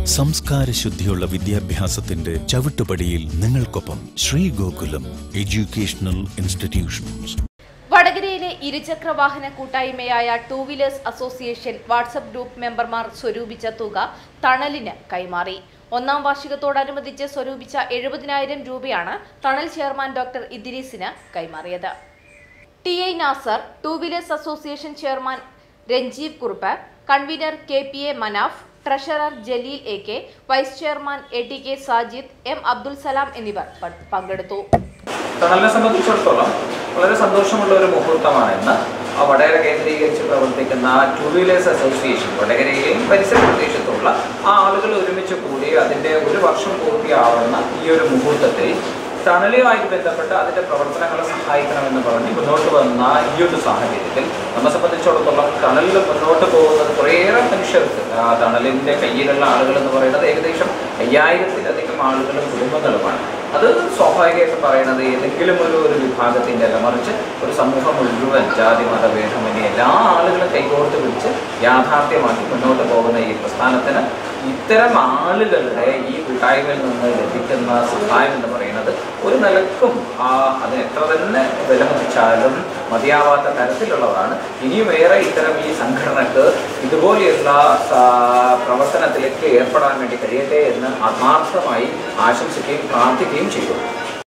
സംസ്കാര ശുദ്ധിയുള്ള വിദ്യാഭ്യാസത്തിന്റെ ചവിട്ടുപടിയിൽ നിങ്ങൾക്കൊപ്പം ശ്രീ ഗോകുലം എഡ്യൂക്കേഷണൽ ഇൻസ്റ്റിറ്റ്യൂഷൻസ് വടകരയിലെ ഇരുചക്ര വാഹന കൂട്ടായ്മയായ two wheelers association WhatsApp group മെമ്പർമാർ സ്വരൂപിച്ച തുക തണലിന് കൈമാറി ഒന്നാം വാർഷികത്തോടനുബന്ധിച്ച് സ്വരൂപിച്ച എഴുപതിനായിരം രൂപയാണ് തണൽ ചെയർമാൻ ഡോക്ടർ ഇദ്രീസിന് കൈമാറിയത് T I Nasar two wheelers association chairman Ranjeev Kurup convener K P A Manaf treasurer Jaleel A K vice chairman A T K Sajid M Abdul Salam എന്നിവർ പ- പങ്കെടുത്തു തണലിനെ സംബന്ധിച്ചിടത്തോളം വളരെ സന്തോഷമുള്ള ഒരു മുഹൂർത്തമാണ് ഇന്ന് ആ വടകര കേന്ദ്രീകരിച്ച് പ്രവർത്തിക്കുന്ന ടൂ വീലേഴ്സ് അസോസിയേഷൻ വടകരയിലെയും പരിസര പ്രദേശത്തുള്ള ആ ആളുകൾ ഒരുമിച്ച് കൂടി അതിൻ്റെ ഒരു വർഷം പൂർത്തിയാവുന്ന ഈ ഒരു മുഹൂർത്തത്തിൽ തണലുമായിട്ട് ബന്ധപ്പെട്ട് അതിൻ്റെ പ്രവർത്തനങ്ങളെ സഹായിക്കണമെന്ന് പറഞ്ഞ് മുന്നോട്ട് വന്ന ഈ ഒരു സാഹചര്യത്തിൽ നമ്മെ സംബന്ധിച്ചിടത്തോളം തണലിൽ മുന്നോട്ട് പോകുന്നത് കുറേയേറെ മനുഷ്യർക്ക് ആ തണലിൻ്റെ കയ്യിലുള്ള ആളുകൾ എന്ന് പറയുന്നത് ഏകദേശം അയ്യായിരത്തിലധികം ആളുകളും കുടുംബങ്ങളുമാണ് അത് സ്വാഭാവികമായിട്ട് പറയുന്നത് ഏതെങ്കിലും ഒരു ഒരു വിഭാഗത്തിൻ്റെ അല്ല മറിച്ച് ഒരു സമൂഹം മുഴുവൻ ജാതി മത ഭേദമന്യേ എല്ലാ ആളുകളും കൈകോർത്ത് പിടിച്ച് യാഥാർത്ഥ്യമാക്കി മുന്നോട്ട് പോകുന്ന ഈ പ്രസ്ഥാനത്തിന് ഇത്തരം ആളുകളുടെ ഈ കൂട്ടായ്മയിൽ നിന്ന് ലഭിക്കുന്ന സഹായം എന്ന് പറയുന്നത് ഒരു നിലക്കും ആ അതിന് എത്ര തന്നെ വിലമതിച്ചാലും മതിയാവാത്ത തരത്തിലുള്ളതാണ് ഇനിയും ഏറെ ഇത്തരം ഈ സംഘടനക്ക് ഇതുപോലെയുള്ള ആ, പ്രവർത്തനത്തിലേക്ക് ഏർപ്പെടാൻ വേണ്ടി കഴിയട്ടെ എന്ന് ആത്മാർത്ഥമായി ആശംസിക്കുകയും പ്രാർത്ഥിക്കുകയും ചെയ്തു